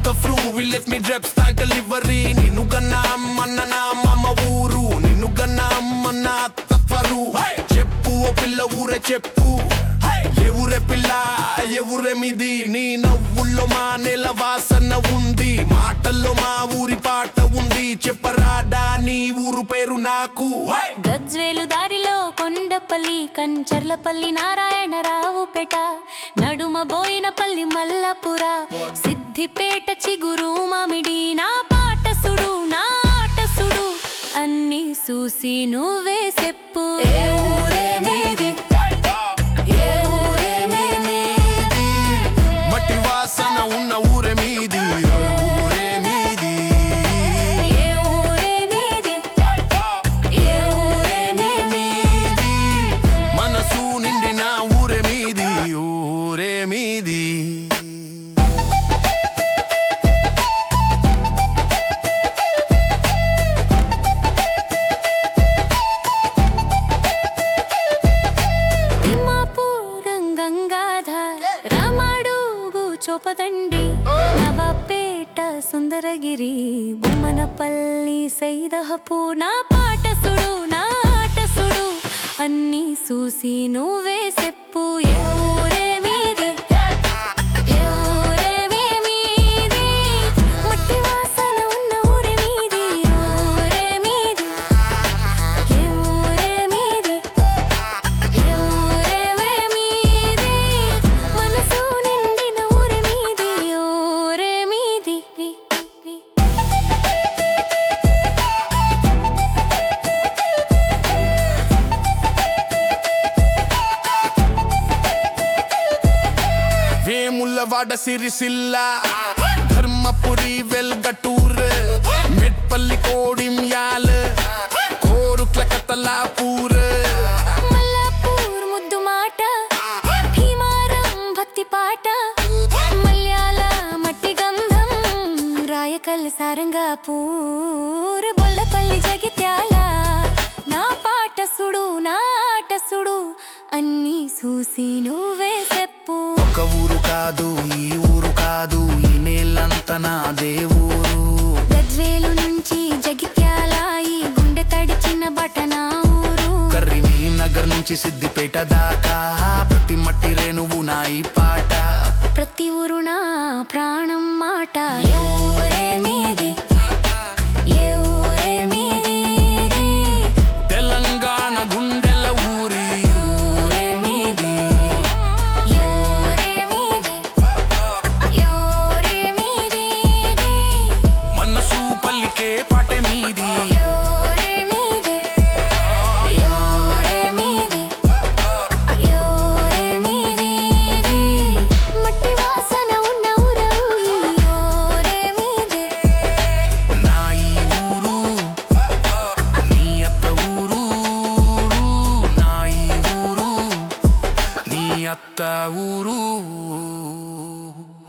The ఫ్రూ విల్లెట్ మీ డ్రెప్ స్టాక్ డెలివరీ నిన్ను గన్నా అమ్మన్న నా మామ ఊరు నిన్ను గన్నా అమ్మన్న తత్వరు చెప్పు ఓ పిల్ల ఊరే చెప్పు ఏ ఊరే పిల్ల ఏ ఊరే మిది నీ నవ్వుల్లో మా నెల వాసన ఉంది మాటల్లో మా ఊరి పాట ఉంది చెప్పరాడా నీ ఊరు పేరు నాకు గజ్వేలు దారిలో కొండపల్లి కంచర్లపల్లి నారాయణరావుపేట నడుమ బోయినపల్లి మల్లపుర సిద్దిపేట చిగురు మామిడి నా పాట సుడు నా ఆట సుడు అన్ని చూసి నువ్వే చెప్పు ఏ ఊరే నీది? ఏ ఊరే నీది? మట్టి వాసన ఉన్న ఊరే మీది ఊరే మీది ఏ ఊరే నీది? ఏ ఊరే నీది? మనసు నిండిన ఊరే మీది ఊరే మీది తిమ్మాపూరం గంగాధర్ రామాడుగు చోపదండి నవాపేట సుందరగిరి బొమ్మనపల్లి సైదహపు నా పాట సుడు నా ఆట సుడు అన్ని చూసి నువ్వే చెప్పు ఏ ఊరే మీది? ఏ ఊరే మీది? మట్టి వాసన ఉన్న ఊరే మీది ఊరే మీది ఏ ఊరే మీది ఏ ఊరే మీది మనసు నిండిన ఊరే మీది ఊరే మీది వేములవాడ సిరిసిల్ల ధర్మపురి వెల్గటూర్ మెట్పల్లి కోడిమ్యాల్ కోరుట్ల కతలాపూర్ మల్లాపూర్ ముద్దు మాట భీమారం భక్తి పాట మల్యాల మట్టి గంధం రాయకల్ సారంగాపూర్ బొల్లపల్లి జగిత్యాల నా పాట సుడు నా ఆట సుడు అన్ని చూసి నువ్వే చెప్పు ఒక ఊరు కాదు ఈ ఊరు కాదు ఈ నేలంతా నా దేవురు గద్వేలు నుంచి జగిత్యాల ఈ గుండె తడిచిన బటనా ఊరు కర్రిని నగర్ నుంచి సిద్దిపేట దాకా ప్రతి మట్టి రేణువు నా ఈ పాట ప్రతి ఊరు నా ప్రాణం మాట ఊరే